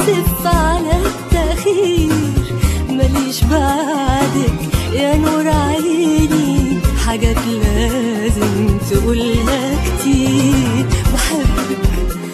آسف على التأخير ماليش بعدك يا نور عيني حاجات لازم تقولها كتير بحبك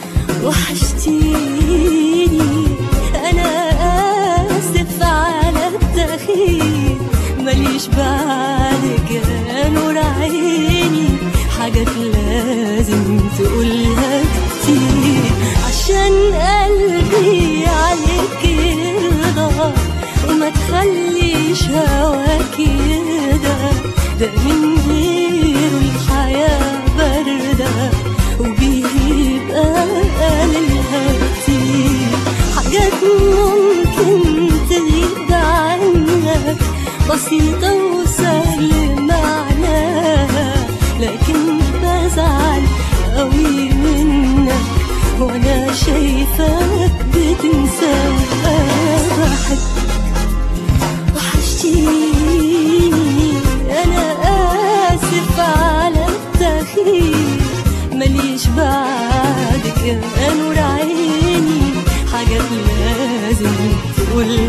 وحشتيني أنا آسف على التأخير ماليش بعدك يا نور عيني حاجات لازم تقولها كتير عشان قلبي عليك يرضى وما تخليش هواك يهدى ده من غيره الحياة باردة وبيبقى قليلها كتير حاجات ممكن تغيب عنك بسيطة وسهل معناها لكن بزعل قوي منك وانا شايفاك بتنسى بحبك وحشتيني انا اسف على التأخير ماليش بعدك يا نور عيني حاجات لازم تقول